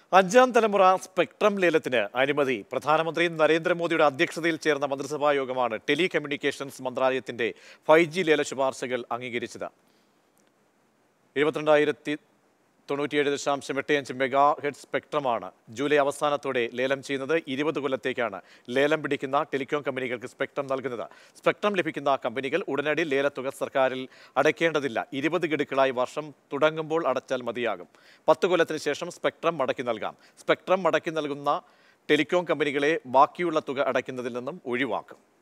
അഞ്ചാം തലമുറ സ്പെക്ട്രം ലേലത്തിന് അനുമതി പ്രധാനമന്ത്രി നരേന്ദ്രമോദിയുടെ അധ്യക്ഷതയിൽ ചേർന്ന മന്ത്രിസഭാ യോഗമാണ് ടെലി കമ്മ്യൂണിക്കേഷൻസ് മന്ത്രാലയത്തിന്റെ ഫൈവ് ജി ലേല ശുപാർശകൾ അംഗീകരിച്ചത് എഴുപത്തിരണ്ടായിരത്തി തൊണ്ണൂറ്റിയേഴ് ദശാംശം എട്ട് അഞ്ച് മെഗാ ഹെഡ് സ്പെക്ട്രമാണ് ജൂലൈ അവസാനത്തോടെ ലേലം ചെയ്യുന്നത് ഇരുപത് കൊല്ലത്തേക്കാണ് ലേലം പിടിക്കുന്ന ടെലികോം കമ്പനികൾക്ക് സ്പെക്ട്രം നൽകുന്നത് സ്പെക്ട്രം ലഭിക്കുന്ന കമ്പനികൾ ഉടനടി ലേലത്തുക സർക്കാരിൽ അടയ്ക്കേണ്ടതില്ല ഇരുപത് ഗഡുക്കളായി വർഷം തുടങ്ങുമ്പോൾ അടച്ചാൽ മതിയാകും പത്ത് കൊല്ലത്തിന് ശേഷം സ്പെക്ട്രം മടക്കി നൽകാം സ്പെക്ട്രം മടക്കി നൽകുന്ന ടെലികോം കമ്പനികളെ ബാക്കിയുള്ള തുക അടയ്ക്കുന്നതിൽ നിന്നും ഒഴിവാക്കും